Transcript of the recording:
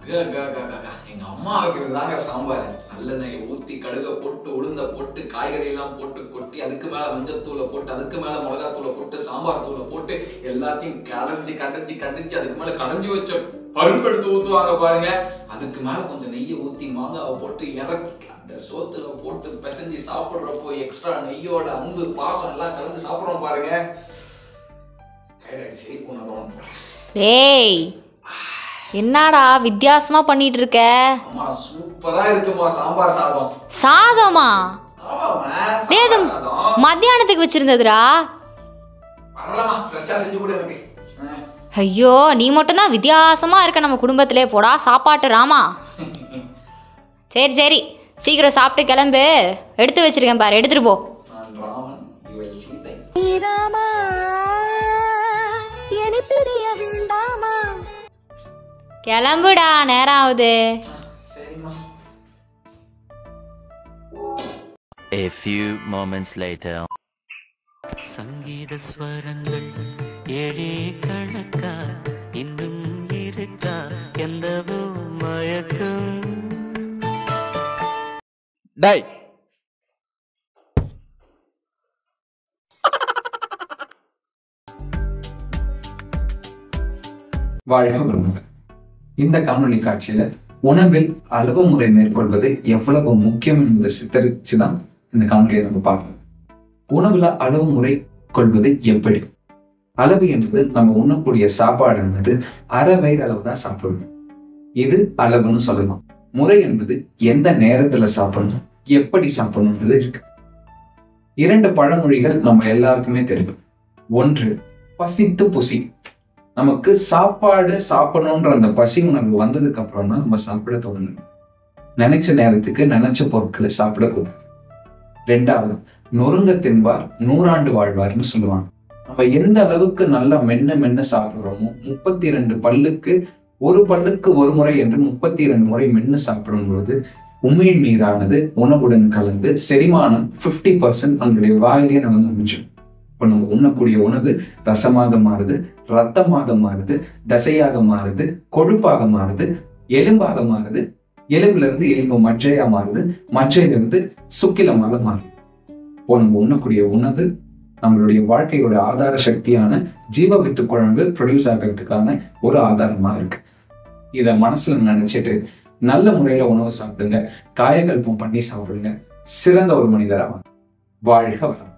க, க, க, க, க. எங்க அம்மா வைக்கிறது தாங்க சாம்பார் நல்லெண்ணெய் ஊத்தி கடுக போட்டு உளுந்த போட்டு காய்கறி எல்லாம் போட்டு கொட்டி அதுக்கு மேல மஞ்சத்தூளை போட்டு அதுக்கு மேல மிளகாத்தூளை போட்டு சாம்பார் தூளை போட்டு எல்லாத்தையும் கடைஞ்சி கடைஞ்சி கடைஞ்சி அதுக்கு மேல கடைஞ்சி வச்ச பருப்பு எடுத்து ஊத்துவாங்க பாருங்க அதுக்கு மேல கொஞ்சம் நெய்யை ஊத்தி மாங்காவை போட்டு இறக்கி அந்த சோத்துல போட்டு பிசைஞ்சு சாப்பிடுறப்போ எக்ஸ்ட்ரா நெய்யோட அன்பு பாசம் எல்லாம் கலந்து சாப்பிடுறோம் பாருங்க டயர்ட் சரி போனதும் டேய் என்னடா வித்தியாசமா பண்ணிட்டு இருக்க அம்மா சூப்பரா இருக்குமா சாம்பார் சாதம் சாதமா ஆமாம்மா, டேய், அது சாம்பார் சாதம் மத்தியானத்துக்கு வச்சிருந்ததுடா பரவாயில்லம்மா ஃப்ரெஷ்ஷாக செஞ்சு கூட எனக்கு ஆ. ஐயோ நீ மட்டும்தான் வித்தியாசமா இருக்க நம்ம குடும்பத்திலே போடா சாப்பாட்டு ராமா சரி சரி சீக்கிரம் சாப்பிட்டு கிளம்பு எடுத்து வச்சிருக்கேன் பாரு எடுத்துட்டு போ நான் ராமன் இவள் சீதை ராமா என்னை பிரிய வேண்டாமா கிளம்புடா நேரம் ஆகுது ஆ, சரிம்மா A few moments later. சங்கீத ஸ்வரங்கள் ஏழே கணக்கா இன்னும் இருக்கா எந்தவோ மயக்கம் டேய் வாழ்க வளமுடன் இந்த காணொளி காட்சியில உணவில் அளவு முறை மேற்கொள்வது எவ்வளவு முக்கியம் என்பதை சித்தரிச்சு தான் இந்த காணொலியை நம்ம பார்க்கணும் உணவுல அளவு முறை கொள்வது எப்படி அளவு என்பது நம்ம உண்ணக்கூடிய சாப்பாடு என்பது அரை வயிறு அளவு தான் சாப்பிடணும் இது அளவுன்னு சொல்லலாம் முறை என்பது எந்த நேரத்துல சாப்பிடணும் எப்படி சாப்பிடணுன்றது இருக்கு இரண்டு பழமொழிகள் நம்ம எல்லாருக்குமே தெரியும் ஒன்று பசித்து புசி நமக்கு சாப்பாடு சாப்பிடணுன்ற அந்த பசி உணர்வு வந்ததுக்கு அப்புறம் தான் நம்ம சாப்பிட தொடங்கணும் நினைச்ச நேரத்துக்கு நினைச்ச பொருட்களை சாப்பிடக்கூடாது ரெண்டாவது நொறுங்க தின்பார் நூறாண்டு வாழ்வார்னு சொல்லுவாங்க நம்ம எந்த அளவுக்கு நல்லா மென்ன மென்ன சாப்பிடுறோமோ முப்பத்தி ரெண்டு பல்லுக்கு ஒரு பல்லுக்கு ஒரு முறை என்று முப்பத்தி இரண்டு முறை மென்னு சாப்பிடும் பொழுது உமிழ் நீரானது உணவுடன் கலந்து செரிமானம் 50% பர்சன்ட் நம்மளுடைய வாயிலேயே நடந்து முடிச்சிடும் இப்போ நம்ம உண்ணக்கூடிய உணவு ரசமாக மாறுது ரத்தமாக மாறுது தசையாக மாறுது கொழுப்பாக மாறுது எலும்பாக மாறுது எலும்புல இருந்து எலும்பு மச்சையா மாறுது மச்சையிலிருந்து சுக்கிலமாக மாறுது இப்போ நம்ம உண்ணக்கூடிய உணவு நம்மளுடைய வாழ்க்கையோட ஆதார சக்தியான ஜீவ வித்து குழம்பு ப்ரொடியூஸ் ஆகிறதுக்கான ஒரு ஆதாரமா இருக்கு இதை மனசுல நினைச்சிட்டு நல்ல முறையில உணவு சாப்பிடுங்க காயகல்பம் பண்ணி சாப்பிடுங்க சிறந்த ஒரு மனிதராக வாழ்க வளம்